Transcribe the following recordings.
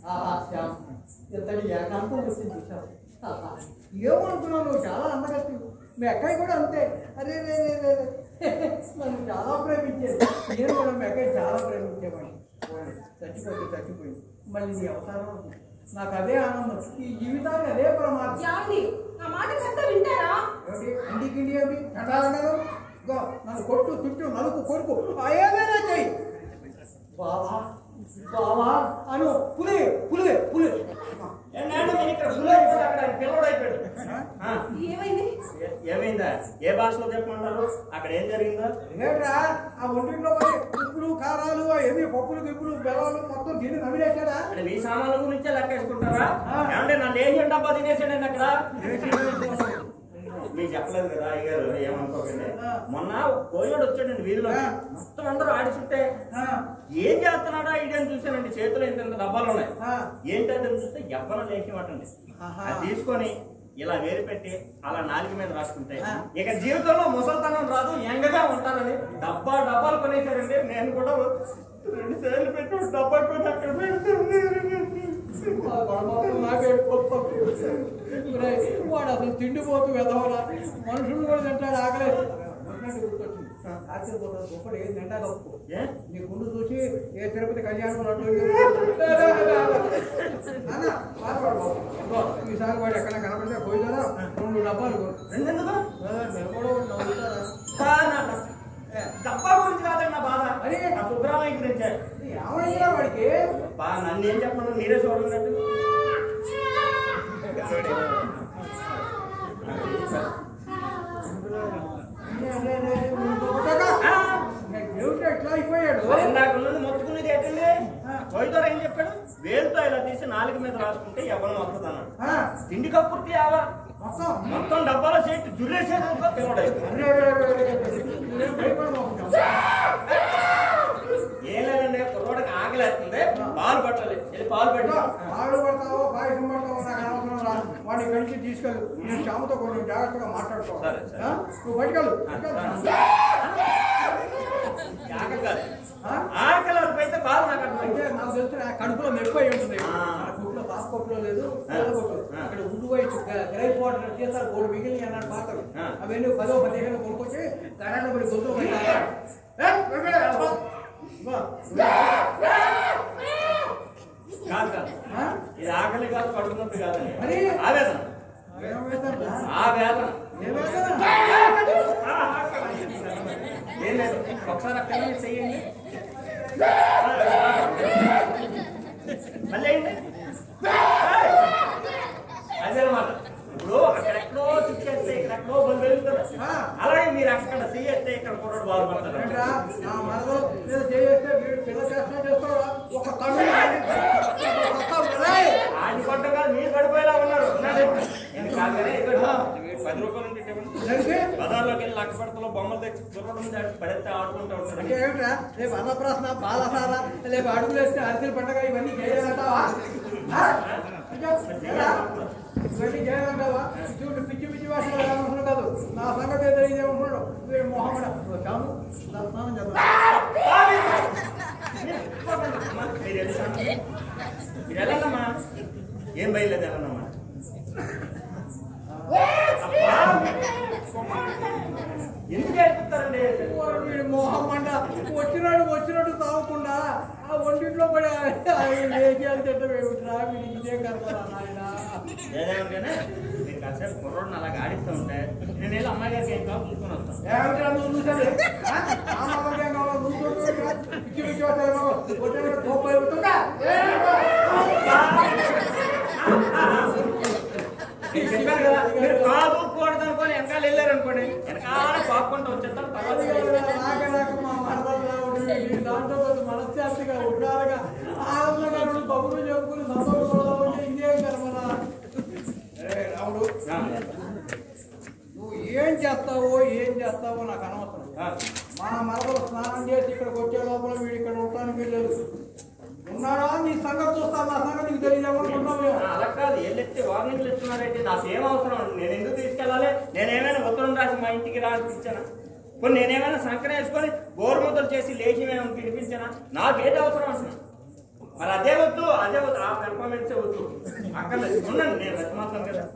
ఆహా శ్యామ్ ఇంతటి ఏకాంతం వచ్చింది చూసావు ఆహా, ఏమనుకున్నావు నువ్వు చాలా అందగత్తి మీ అక్కయ్య కూడా అంతే అరే రే రే రే రే. నన్ను చాలా ప్రేమించేది నేను కూడా మీ అక్కయ్య చాలా ప్రేమించేవాడిని పోయింది. చచ్చిపోతే చచ్చిపోయింది మళ్ళీ నీ అవసరం అవుతుంది. నాకు అదే ఆనందం ఈ జీవితానికి అదే ప్రమాదం ఏమండి నా మాట కాస్త వింటారా ఏమిటి ఇంటికి ఇంటి ఏమిటి చండాలంటారు ఇగో నన్ను కొట్టు చుట్టూ నలుపు కొడుకు ఆ ఏదైనా చెయ్యి బావా బావా అను పులి పులి పులి ఏంటంటే నేను ఇక్కడ ఫుల్ అయిపోయాడు అక్కడ ఆయన పిల్లడు అయిపోయాడు ఆ, ఏమైంది ఏ- ఏమైందా ఏ భాషలో చెప్పమంటారు అక్కడ ఏం జరిగిందో ఏంట్రా ఆ ఒంటింట్లో మరి ఉప్పులు కారాలు అవన్నీ పప్పులు గిప్పులు బెల్లాలు మొత్తం తిని నమిలేశాడా అంటే మీ సామాన్ల గురించే లెక్కేసుకుంటారా ఆ. ఏమంటే నన్ను ఏం డబ్బా తినేసాడండి అక్కడ మీకు చెప్పలేదు కదా అయ్యారు ఏమనుకోకండి ఆ. మొన్న పోయాడు వచ్చాడండి వీధిలో ఆ. మొత్తం అందరూ ఆడిచుంటే ఆ, ఏం చేస్తున్నాడా ఇడని చూశానండి చేతిలో ఇంత ఇంత డబ్బాలు ఉన్నాయి ఆ. ఏంటంటే చూస్తే ఎవ్వరం లేచిమటండి ఆహా. అది తీసుకొని ఇలా వేరు పెట్టి అలా నాలుగు మీద రాసుకుంటే ఆ. ఇక జీవితంలో ముసల్తనం రాదు ఎంగగా ఉంటారని డబ్బా డబ్బాలు కొనేసారండి నేను కూడా రెండు సార్లు పెట్టి ఒక డబ్బా కొని అక్కడ ఆ పరమాత్మ నాకే గొప్ప ఒరేయ్, వాడు అసలు తిండిపోతూ వెదవరా మనుషులు కూడా తింటాడు ఆకలే మొన్నటి గుర్తొచ్చింది ఆశ్చర్యపోతాడు గొప్పడు ఏం తింటా గొప్ప ఏ? నీ గుండు చూసి ఏ తిరుపతి కళ్యాణం అన్నట్టు అన్న బాధపడు బాబు. ఇదిగో, ఈసారి వాడు ఎక్కడ కనపడితే పోయినా రెండు డబ్బాలు కొను. రెండెందుకు ఏ, నేను కూడా నవ్వుతారా? బా నా డబ్బా. డబ్బా గురించి కాదండి నా బాధ అరే. నా సుబ్రహ్మణ్య గురించే ఏమయ్యా వాడికి బా నన్ను ఏం చెప్పను మీరే చూడలేదు రే, రే, రే, రే, ముందు కొట్టగా. ఏమిటి ఎట్లా అయిపోయాడు ఇందాక ఉన్నది మొత్తుకునేది ఏంటండి పోయితారు ఏం చెప్పాడు వేలుతో ఇలా తీసి నాలుగు మీద రాసుకుంటే ఎవరిని వస్తుంది అన్నాడు ఆ, తిండి కప్పుర్తి ఆవా మొత్తం మొత్తం డబ్బాలో చేతి జుర్రేసేది ఒక పిల్లడైపోయాడు అరే, రే, రే, రే, రే, నేను భయపడమాకు. ఏం లేదండి కుర్రోడికి ఆకలేస్తుంది పాలు పట్టాలి వెళ్ళి పాలు ఇదిగో, పెట్టి పాలు పడతావో పాయసం పడతావో నాకు అనవసరం రా వాడిని కలిసి తీసుకెళ్ళు నేను శ్యామతో కొంచెం జాగ్రత్తగా మాట్లాడుకో సరే, సరే. ఆ? నువ్వు బయటకెళ్ళు ఆకలి కాదు ఆ? ఆకలి అయితే పాలు నాకు అర్థమైంది అయితే నాకు తెలిసిన ఆ కడుపులో నొప్పి అయి ఉంటుంది ఆ. ఆ కొట్లో పాప కొట్లో లేదు ఆ. పిల్ల కొట్టు ఆ. అక్కడ ఉండు పోయి గ్రైప్ వాటర్ చేస్తారు గోడు మిగిలి అన్నాడు పాత్రలు ఆ. అవన్నీ పదో పదిహేను కొనుక్కొచ్చి కరెంట్ పడి గొంతులో పోయి తాగాడు. ఏ, వెంకటే, అబ్బా. ఇదిగో. కాదు కాదు ఆ? ఇది ఆకలి కాదు కడుపు నొప్పి కాదండి మరి? ఆవేదన ఏం వేస్తారా? ఆ వేదన ఏం వేస్తారా? ఏం లేదు ఒకసారి అక్కడ నుంచి చెయ్యండి మళ్ళీ ఏంటి అదే అనమాట ఇప్పుడు అక్కడెక్కడో చుట్టేస్తే ఇక్కడెక్కడో బంద్ వెళ్తారు ఆ. అలాగే మీరు అక్కడ చెయ్యేస్తే ఇక్కడ కుర్రాడు బాధపడతారు ఏంట్రా? నా మరదలు మీద చేయేస్తే వీడు పిల్ల చేస్తా చేస్తాడా? ఒక కన్ను కొడతావు కదా? ఆయన కొట్టగా మీరు పడిపోయేలా ఉన్నారు ఉన్నాడు. నేను కాదు కానీ ఇక్కడ పది రూపాయలు ఉంటే ఇవ్వండి. దానికి బజార్లోకి వెళ్ళి లక్ష పడతలో బొమ్మలు తెచ్చి కుర్రాడు మీద పడితే ఆడుకుంటూ ఉంటాడు అంటే ఏమిట్రా రేపు అన్నప్రాసన బాలసార రేపు అడుగులు వేస్తే అరిసెల పండగ ఇవన్నీ చేయాలంటావా ఆ? ఇంకా ఎలా? ఇవన్నీ చేయాలంటావా చూడు పిచ్చి పిచ్చి భాషలు అవసరం కాదు నా సంగతి ఏదో ఇదేమనుకున్నాడు వీడు మొహమ్మడ కాము నా స్నానం చేద్దాం మీరు వెళ్ళండి. మీరు వెళ్ళండమ్మా ఏం బయలుదేరి వెళ్ళండమ్మా ఎందుకు ఏడుపుతారండి వీడు మొహమ్మండ వచ్చినాడు వచ్చినట్టు తాగకుండా ఆ ఒంటింట్లో పడి లేచేయాలి తిట్టం ఏమిట్రా వీడికి ఇదే కడతారా నాయన ఏదేమంటేనే మీరు కాసేపు కుర్రోడిని అలాగ ఆడిస్తూ ఉంటే నేను వెళ్ళి అమ్మాయి గారికి ఏం కావాలి చూసుకొని వస్తాను ఏమిట్రా నువ్వు చూసావు ఆ? ఆ మామూలుగా ఏం కావాలో నువ్వు చూడు ఇక్కడ. పిచ్చి పిచ్చి వాటాలు కావాలి. కొట్టేవాడు కోపం అయిపోతుందా? నేను చెప్పాను కదా మీరు కాదు కూడదు అనుకోని వెనకాల వెళ్ళారు అనుకోండి వెనకాల పాపుకుంటూ వచ్చేస్తాను తర్వాత నాకే నాకు మా మరదలుగా ఉండి, ఈ దాంట్లో కొంచెం మనశ్శాంతిగా ఉండాలిగా ఆనందంగా ఉండి కబుర్లు చెప్పుకుని సంతోషపడదామంటే ఇదేం కర్మరా ఏ రాముడు ఆ, నువ్వు ఏం చేస్తావో ఏం చేస్తావో నాకు అనవసరం ఆ, మా మరదలు స్నానం చేసి ఇక్కడికి వచ్చే లోపల వీడు ఇక్కడ ఉండటానికి వెళ్ళలేదు ఉన్నాడా నీ సంగతి చూస్తాను నా సంగతి నీకు తెలియజేయమనుకుంటున్నావు ఆ, అలా కాదు ఎల్లెత్తి వార్నింగ్లు ఇస్తున్నారైతే నాకు ఏం అవసరం అండి నేను ఎందుకు తీసుకెళ్ళాలి నేనేమైనా ఉత్తరం రాసి మా ఇంటికి రా అనిపించానా కొన్ని నేనేమైనా సంకర వేసుకొని గోరుముద్దలు చేసి లేచి మేము పిలిపించానా నాకేది అవసరం అంటున్నా మరి అదే వద్దు అదే వద్దు ఆ పెర్ఫార్మెన్స్ వద్దు అక్కడ ఉండండి నేను రచమాత్రం కదా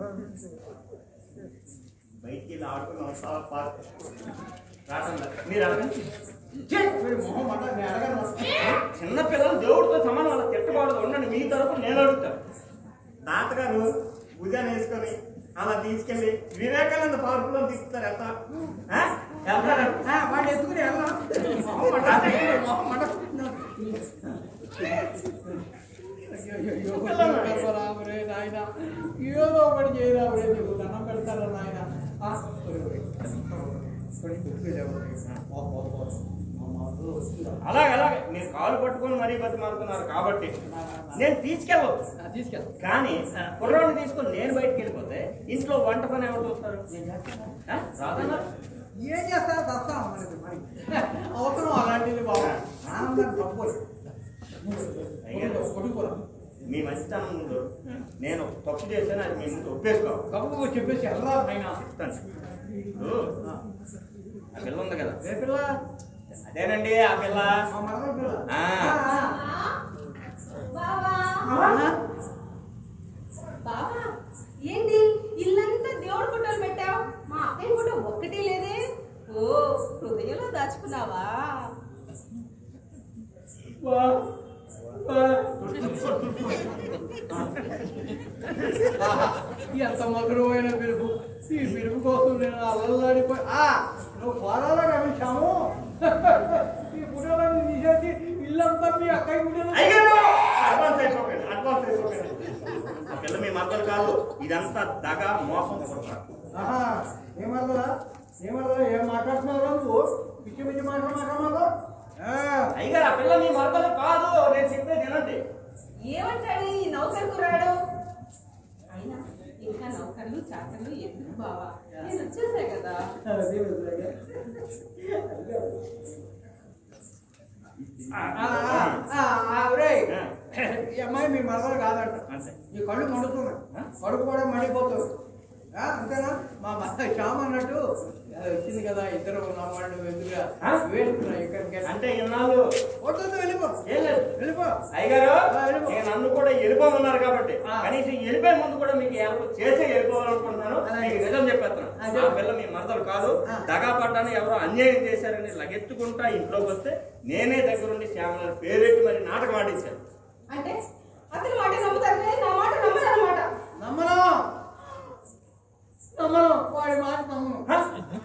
బయటికి వెళ్ళి ఆడుకుని వస్తా పార్క్ రావటం లేదు. మీరు అడగండి ఛీ, వీడి మొహం మాట నేను అడగను చిన్న పిల్లలు దేవుడితో సమానం అలా తిట్టకూడదు ఉండండి మీ తరపు నేను అడుగుతాను తాతగారు భుజాన్ని వేసుకొని అలా తీసుకెళ్ళి వివేకానంద పార్కులో తీసుకుతారు ఎంత ఆ? వెళ్తారా? ఆ, వాడు ఎత్తుకుని వెళ్దాం మొహం మాట మొహం మాట అయ్యో, రామురే నాయన ఏదో ఒకటి చేయరామురే నీకు దండం పెడతారా నాయన ఆ, ఒరేయ్, ఒరేయ్. ఒరేయ్, ఉప్పిలేవు. ఓ, ఓ, ఓ. మా మాకు వస్తుందా? అలాగే అలాగే మీరు కాలు పట్టుకొని మరీ బతిమాలుతున్నారు కాబట్టి నేను తీసుకెళ్ళవచ్చు ఆ, తీసుకెళ్తా కానీ కుర్రాడిని తీసుకొని నేను బయటికి వెళ్ళిపోతే ఇంట్లో వంట పని ఎవరు చూస్తారు ఆ? రాదన్నారు ఏం చేస్తారు వస్తాం మనకి మరి అవసరం అలాంటిది బాబు ఆనందం తప్పు కొడుకోరా మీ మంచితనం ముందు నేను తప్పు చేశాను అది మీ ముందు ఒప్పేసుకోవాలి కప్పు చెప్పేసి వెళ్ళరా పైన చెప్తాను ఇప్పుడు ఆ పిల్ల ఉంది కదా ఏ పిల్ల అదేనండి ఆ పిల్ల మా మరదల పిల్ల ఆ. బావా ఆ. బావా ఏంటి ఇల్లంతా దేవుడి ఫోటోలు పెట్టావు మా అక్కయ్య ఫోటో ఒక్కటి లేదే ఓ హృదయంలో దాచుకున్నావా వా. వా. ఆహా, ఎంత మధురమైన పిలుపు ఈ పిలుపు కోసం నేను అల్లల్లాడిపోయి ఆ నువ్వు కోరాలో రమించాము ఈ ఫోటోలన్నీ తీసేసి ఇల్లంతా మీ అక్కయ్య ఫోటోలు అయ్యో! అడ్వాన్స్ అయిపోకండి అడ్వాన్స్ అయిపోకండి ఆ పిల్ల మీ మద్దతు కాదు ఇదంతా దగ మోసం కొడతారు ఆహా ఏమర్థరా ఏమర్థరా ఏం మాట్లాడుతున్నావు నువ్వు పిచ్చి పిచ్చి మాటలు మాట్లాడుతున్నావు ఆ, అయ్యగారు ఆ పిల్ల మీ మద్దతు కాదు నేను చెప్పేది వినండి ఏమంటాడు ఈ నౌకర్ కుర్రాడు అయినా ఇంకా నౌకర్లు చాకర్లు ఎందుకు బావా నేను వచ్చేసా కదా అదే విధంగా. ఆ, ఆ, ఆ, ఆ, ఒరేయ్, ఈ అమ్మాయి మీ మరదలు కాదంట అంతే ఈ కళ్ళు మండుతున్నాయి కడుపు కూడా మండిపోతుంది ఆ, అంతేనా మా మత శ్యామ్ అన్నట్టు ఆ, వచ్చింది కదా ఇద్దరు ఉన్నాం వాళ్ళు ఎదురుగా ఆ? వెళ్తున్నా ఇక్కడికి అంటే ఇన్నాళ్ళు వద్దు వెళ్ళిపో ఏం లేదు వెళ్ళిపో అయ్యగారు ఆ, వెళ్ళిపో. నేను నన్ను కూడా వెళ్ళిపోమన్నారు కాబట్టి ఆ. కనీసం వెళ్ళిపోయే ముందు కూడా మీకు హెల్ప్ చేసే వెళ్ళిపోవాలనుకుంటున్నాను అలాగే. మీకు నిజం ఆ, చెప్పేస్తాను చెప్పు. ఆ పిల్ల మీ మరదలు కాదు ఆ. దగా పడ్డాను ఎవరో అన్యాయం చేశారని లగెత్తుకుంటా ఇంట్లోకి వస్తే నేనే దగ్గరుండి శ్యామల పేరెట్టి మరి నాటకం ఆడించాను అంటే అతని మాట నమ్ముతారులే నా మాట నమ్మదన్నమాట నమ్మను నమ్మను వాడి మాట నమ్మను హ?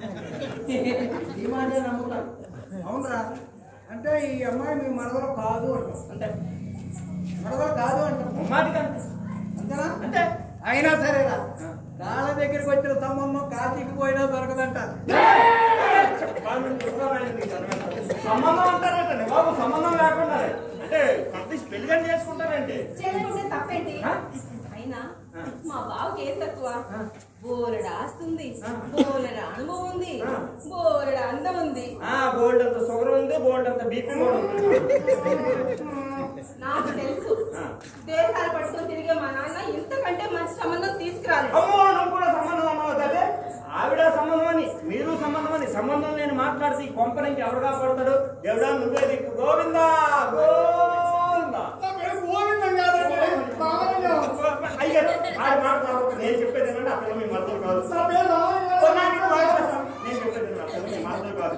ఈ మాటే నమ్ముతాను అవునరా అంటే ఈ అమ్మాయి మీ మరదలు కాదు అంటాం అంటే మరదలు కాదు అంటాం ముమ్మాటి కంటే అంతేనా అంటే అయినా సరేరా కాళ్ళ దగ్గరికి వచ్చిన సంబంధం కాశీకి పోయినా దొరకదంట సంబంధం అంటారంటే బాబు సంబంధం లేకుండా అంటే కొంత పెళ్లి చేసుకుంటారంటే చేయకుంటే తప్పేంటి ఆ? అయినా ఆ. మా బావకి ఏం తక్కువ ఆ. బోలెడు ఆస్తుంది ఆ. బోలెడు అనుభవం ఉంది ఆ. బోలెడు అందం ఉంది ఆ బోల్డ్ అంత షుగర్ ఉంది బోల్డ్ అంత బీపీ కూడా ఉంది నాకు తెలుసు ఆ. దేశాలు పట్టుకొని తిరిగే మా నాన్న ఇంతకంటే మంచి సంబంధం తీసుకురాలేదు అమ్మో నువ్వు కూడా సంబంధం అన్నావు కదా ఆవిడ సంబంధం అని మీరు సంబంధం అని సంబంధం నేను మాట్లాడితే ఈ కొంప నుంచి ఎవరు కాపాడతాడు దేవుడా నువ్వే దిక్కు గోవిందా గోవిందా అయ్యారు ఆడి మాట కావద్దు. నేను చెప్పేది ఏంటంటే ఆ పిల్ల మీ మద్దతు కాదు కొన్నాళ్ళకి బాగా నేను చెప్పేది ఏంటంటే ఆ పిల్ల మీ మద్దతు కాదు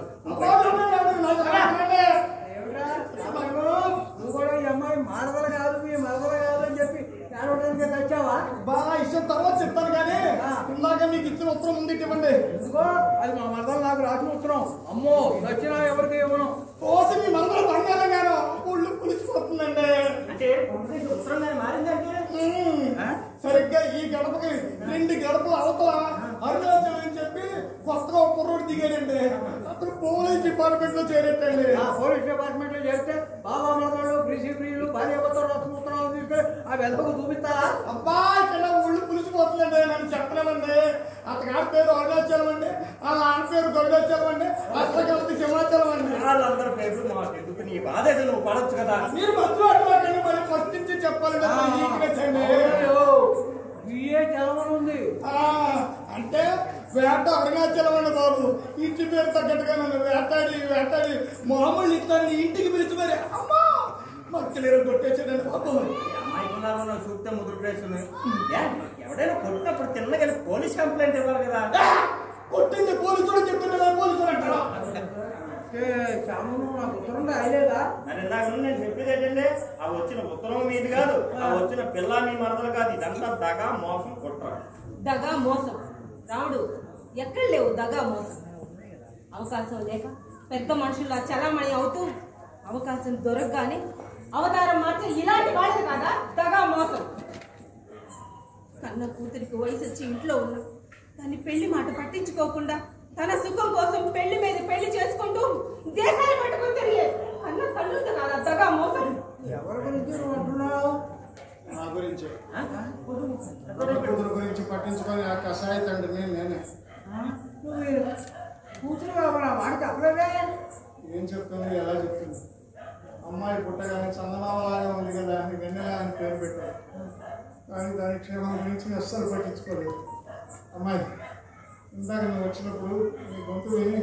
ఏమిట్రా? రామాయణం, నువ్వు కూడా ఈ అమ్మాయి మరదలు కాదు మీ మరదలు కాదు అని చెప్పి ఏడవడానికి వచ్చావా బాగా ఇష్టం తర్వాత చెప్తాను కానీ ఆ. ఇందాక మీకు ఇచ్చిన ఉత్తరం ముందు ఇవ్వండి ఎందుకో అది మా మరదలు నాకు రాసిన ఉత్తరం అమ్మో వచ్చినా ఎవరికి ఇవ్వను కోసి మీ మనలో బంగారం గారు ఒళ్ళు పులిసిపోతుందండి అంటే కొంపదీసి ఉత్తరంగానే మారిందంటే ఉమ్. ఆ? సరిగ్గా ఈ గడపకి రెండు గడపలు అవతల అరుణాచలం అని చెప్పి కొత్తగా ఒక కుర్రోడు దిగాడండి అతను పోలీస్ డిపార్ట్మెంట్ లో చేరేటండి ఆ పోలీస్ డిపార్ట్మెంట్ లో చేస్తే బాబా మరదలు కృషి ప్రియులు భార్య రాసిన ఉత్తరాలు తీసుకొని ఆ వెదకు చూపిస్తారా అబ్బా ఇక్కడ ఒళ్ళు పులిసిపోతుందండి నన్ను చెప్పలేమండి అతగాడి పేరు అరుణాచలం అండి ఆ నాన్న పేరు గరుడాచలం అండి అసలు కలిసి సింహాచలం అండి వాళ్ళందరి పేర్లు మాకు ఎందుకు నీ బాధ ఏదో నువ్వు పడొచ్చు కదా మీరు మధ్యలో అట్లా మరి ఫస్ట్ నుంచి చెప్పాలి కదా వీక్నెస్ అండి బిఏ చదవని ఉంది ఆ, అంటే వేట అరుణాచలం అండి బాబు ఇంటి పేరు తగ్గట్టుగా నన్ను వేటాడి వేటాడి మామూలు ఇస్తాను ఇంటికి పిలిచి మరి అమ్మా మక్కలేరు కొట్టేసాడండి బాబు అమాయకున్నారన్న చూస్తే ముదురు ప్లేసులు ఎవడైనా కొట్టినప్పుడు తిన్నగలి పోలీస్ కంప్లైంట్ ఇవ్వాలి కదా ఆ! కొట్టింది పోలీసులు చెప్తుంటే పోలీసులు అంటారా ఏ, శ్యామను నాకు ఉత్తరం రాయలేదా మరి ఇందాక నుండి నేను చెప్పేది ఏంటంటే ఆ వచ్చిన ఉత్తరం మీది కాదు ఆ వచ్చిన పిల్ల మీ మరదలు కాదు ఇదంతా దగా మోసం కుట్ర దగా మోసం రాముడు ఎక్కడ లేవు దగా మోసం అవకాశం లేక పెద్ద మనుషుల్లా చలామణి అవుతూ అవకాశం దొరకగానే అవతారం మార్చే ఇలాంటి వాళ్ళది కాదా దగా మోసం కన్న కూతురికి వయసు వచ్చి ఇంట్లో ఉన్నా దాన్ని పెళ్లి మాట పట్టించుకోకుండా తన సుఖం కోసం పెళ్లి మీద పెళ్లి చేసుకుంటూ దేశాలు పట్టుకుని తిరిగే కన్న కన్నుంది కాదా దగా మోసం ఎవరి గురించి నువ్వు అంటున్నావు నా గురించి ఆ? కూతురు గురించి పట్టించుకొని ఆ కషాయ తండ్రిని నేనే ఆ? నువ్వు కూతురు నా మాట చెప్పలేదే ఏం చెప్తుంది ఎలా చెప్తుంది అమ్మాయి పుట్టగానే చందమామలాగా ఉంది కదా అని వెన్నెల అని పేరు పెట్టారు కానీ దాని క్షేమం గురించి అస్సలు పట్టించుకోలేదు అమ్మాయి ఇందాక నువ్వు వచ్చినప్పుడు నీ గొంతు విని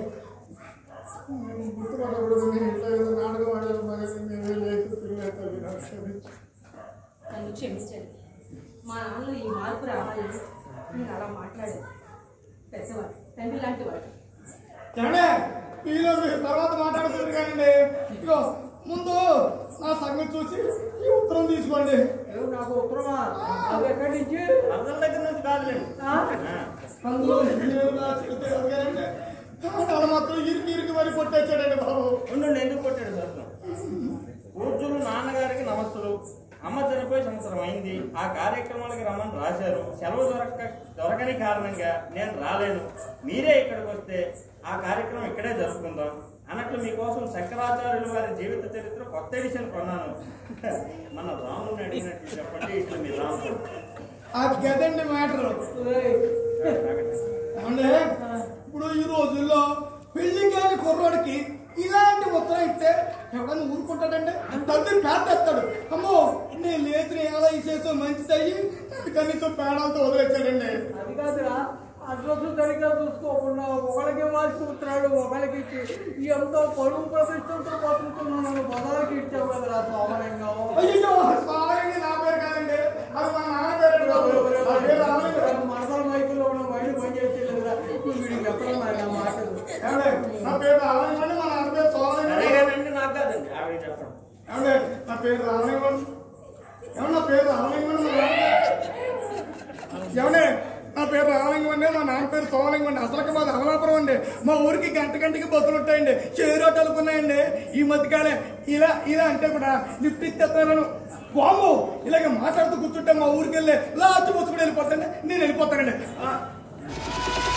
నేను గుర్తుపట్టకూడదు నేను ఇట్లా ఏదో నాటకం ఆడాను మరి నేను లేదు తిరగలేదు తల్లి, నన్ను క్షమించు నన్ను క్షమించండి మా నాన్నలో ఈ మార్పు రావాలి నేను అలా మాట్లాడాను పెద్దవాడు తండ్రి లాంటి వాడు ఏమండే మీలో మీరు తర్వాత మాట్లాడుతుంది కానండి ఇగో ముందు నా సంగతి చూసి ఈ ఉత్తరం తీసుకోండి ఏదో నాకు ఉత్తరమా అది ఎక్కడి నుంచి మరదల దగ్గర నుంచి కాదులేండి ఆ? ఆ. అందులో నేను నా చెబితే అడిగారంటే ఆడ మాత్రం ఇరికి ఇరికి మరి కొట్టేచ్చాడండి బాబు ఉండు ఎందుకు కొట్టాడు సార్ పూజ్యులు నాన్నగారికి నమస్సులు అమ్మ చనిపోయి సంవత్సరం అయింది ఆ కార్యక్రమాలకి రమ్మని రాశారు సెలవు దొరక దొరకని కారణంగా నేను రాలేను మీరే ఇక్కడికి వస్తే ఆ కార్యక్రమం ఇక్కడే జరుపుకుందాం అన్నట్లు మీకోసం శంకరాచార్యులు వారి జీవిత చరిత్ర కొత్త ఎడిషన్ కొన్నాను మన రాముని అడిగినట్లు చెప్పండి ఇట్లా మీ రాము అది కదండి మ్యాటర్ ఏయ్, ఏమండి ఇప్పుడు ఈ రోజుల్లో పెళ్లి కాని కుర్రాడికి ఇలాంటి ఉత్తరం ఇస్తే ఎవడన్నా ఊరుకుంటాడండి తండ్రి పేద ఎత్తాడు అమ్మో నేను లేచిన ఎలా ఇసేసో మంచిదయ్యి కనీసం పేడాలతో వదిలేచ్చాడండి అది కాదురా అడ్రస్ సరిగ్గా చూసుకోకుండా ఒకరికి ఇవ్వాల్సి ఉత్తరాడు ఒకరికి ఇచ్చి ఎంతో పరువు ప్రతిష్టంతో బతుకుతున్నాను పదాలకి ఇచ్చావు కదరా సోమరంగా అయ్యో సారీ నా పేరు కాదండి అది మా నాన్న పేరు బాబు. నా పేరు రామలింగం. మనసల మైకులో ఉన్న మైండ్ పనిచేసేలేదురా వీడికి ఎక్కడ నా మాటలు ఏమండి? నా పేరు రామలింగం మా నాన్న పేరు సోమలింగం. సరేగానండి నాకు కాదండి ఆవిడ చెప్పండి ఏమండి? నా పేరు రామలింగం ఏమన్నా నా పేరు రామలింగం మా నాన్న ఏమండి నా పేరు రామలింగం అండి మా నాన్న పేరు సోమలింగం అండి అసలు మాది అమలాపురం అండి మా ఊరికి గంట గంటకి బస్సులు ఉంటాయండి చేరోటాలకు ఉన్నాయండి ఈ మధ్యకాలే ఇలా ఇలా అంటే కూడా లిఫ్ట్ ఇచ్చేస్తాను బాబు ఇలాగ మాట్లాడుతూ కూర్చుంటే మా ఊరికి వెళ్ళి లాస్ట్ బస్సు కూడా వెళ్ళిపోతాను నేను వెళ్ళిపోతానండి ఆ,